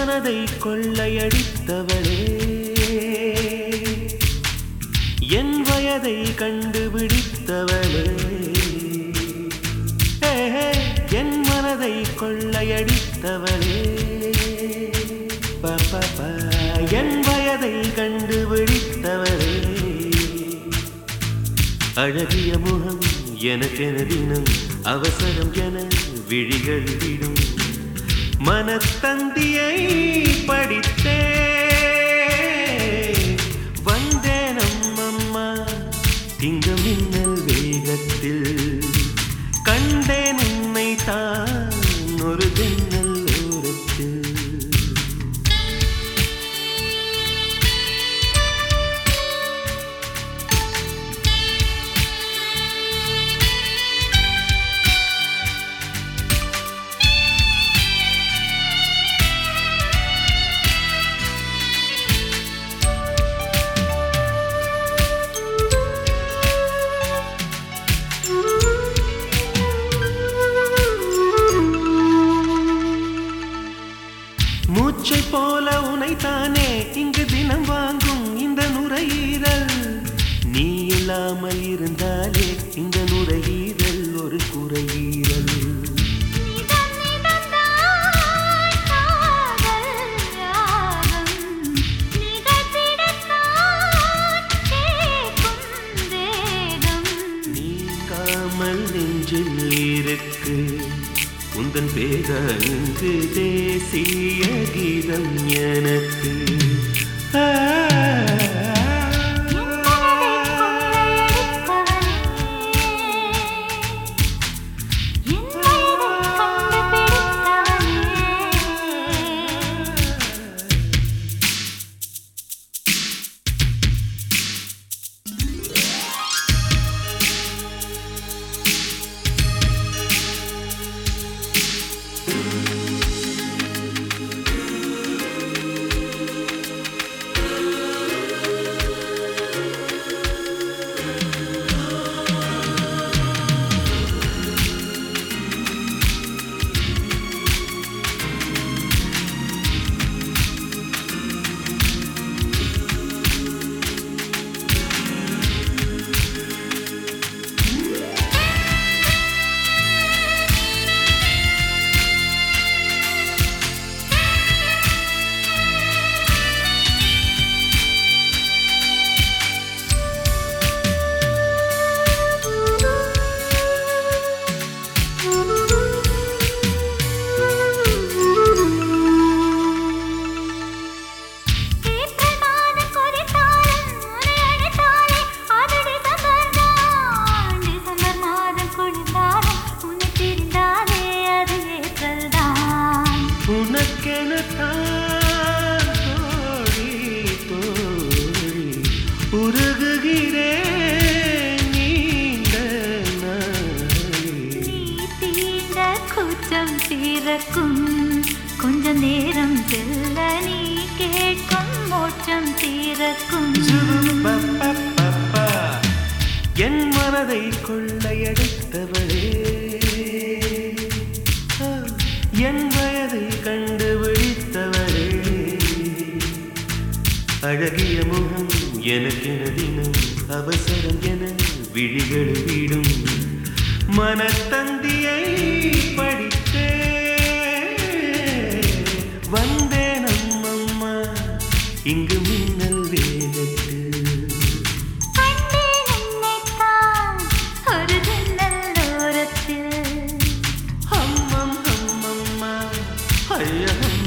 மனதை கொள்ளையடித்தவளே என் வயதை கண்டுபிடித்தவளே ஹே, ஹே, என் மனதை கொள்ளையடித்தவளே ப, ப, ப, என் வயதை கண்டுபிடித்தவளே அழகிய முகம் எனக்கென தினம் அவசரம் என விழிகள் விடும் மனத்தந்தியை படித்தே வந்தேனம் அம்மா திங்க மின்னல் வேகத்தில் கண்டேன் உன்னை தான் ஒரு ஜன்னல் ஓரத்தில் மூச்சை போல உனைத்தானே இங்கு தினம் வாங்கும் இந்த நுரையீரல் நீ இல்லாமல் இருந்தாலே இந்த நுரையீரல் ஒரு குறையீரல் நிதம் நிதம்தான் காதல் ராகம் நிகழ்த்திடத்தான் கேட்கும் வேகம் நீங்காமல் நெஞ்சில் இருக்கு உந்தன் பேர இங்கு தேசிய கீதம் எனக்கு ஆ. உனக்கெனத்தான் தோழி தோழி உருகுகிறேன் நீண்ட நாளே. கொஞ்ச நேரம் செல்ல நீ கேட்கும் மோட்சம் தீரக்கும் சுருபப்பப்பப்பா. என் மனதை கொள்ளையடித்தவளே ஆ, என் வயதை கண்டுபிடித்தவளே அழகிய முகம் எனக்கென தினம் அவசரம் என விழிகள் விடும் மனத்தந்தியை படித்தே வந்தேன் அம்மம்மா இங்கு மின்னல் வேகத்தில் கண்டேன் உன்னைத்தான் ஒரு ஜன்னல் ஓரத்தில் அம்மம் அம்மம்மா ஐயா